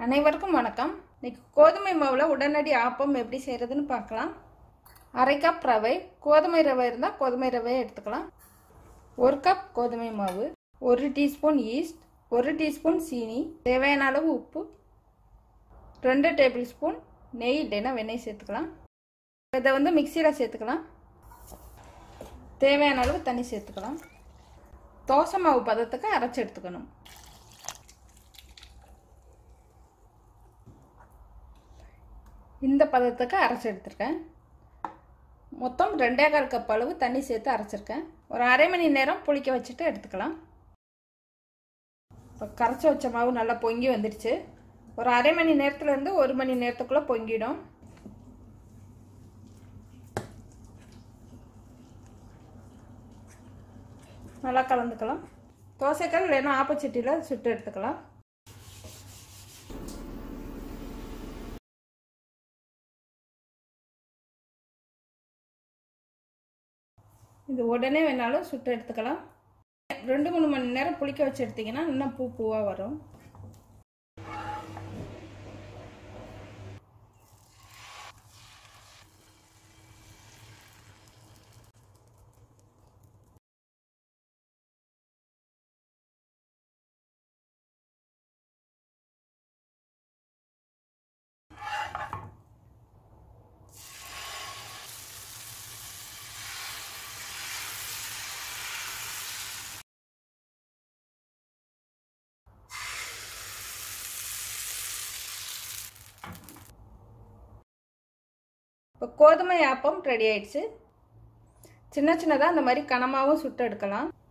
அனைவருக்கும் வணக்கம் இன்னைக்கு கோதுமை மாவில் உடனடி ஆப்பம் எப்படி செய்கிறதுன்னு பார்க்கலாம் அரை கப் ரவை கோதுமை ரவை இருந்தால் கோதுமை ரவையை எடுத்துக்கலாம் ஒரு கப் கோதுமை மாவு ஒரு டீஸ்பூன் ஈஸ்ட் ஒரு டீஸ்பூன் சீனி தேவையான அளவு உப்பு ரெண்டு டேபிள் ஸ்பூன் நெய் இல்லைன்னா வெண்ணெய் சேர்த்துக்கலாம் இதை வந்து மிக்சியில் சேர்த்துக்கலாம் தேவையான அளவு தண்ணி சேர்த்துக்கலாம் தோசை மாவு பதத்துக்கு அரைச்சி எடுத்துக்கணும் இந்த பதத்துக்கு அரைச்சி எடுத்திருக்கேன் மொத்தம் ரெண்டே கால் கப் அளவு தண்ணி சேர்த்து அரைச்சிருக்கேன் ஒரு அரை மணி நேரம் புளிக்க வச்சுட்டு எடுத்துக்கலாம் இப்போ கரைச்சி வச்ச மாவு நல்லா பொங்கி வந்துடுச்சு ஒரு அரை மணி நேரத்துலேருந்து ஒரு மணி நேரத்துக்குள்ளே பொங்கிடும் நல்லா கலந்துக்கலாம் தோசைக்கல் இல்லைன்னா ஆப்பச்சட்டியில் சுட்டு எடுத்துக்கலாம் இது உடனே வேணாலும் சுட்டு எடுத்துக்கலாம் ரெண்டு மூணு மணி நேரம் புளிக்க வச்சு எடுத்திங்கன்னா இன்னும் பூ பூவாக வரும் இப்போ கோதுமை ஆப்பம் ரெடி ஆயிடுச்சு சின்ன சின்னதாக அந்த மாதிரி கனமாகவும் சுட்டு எடுக்கலாம்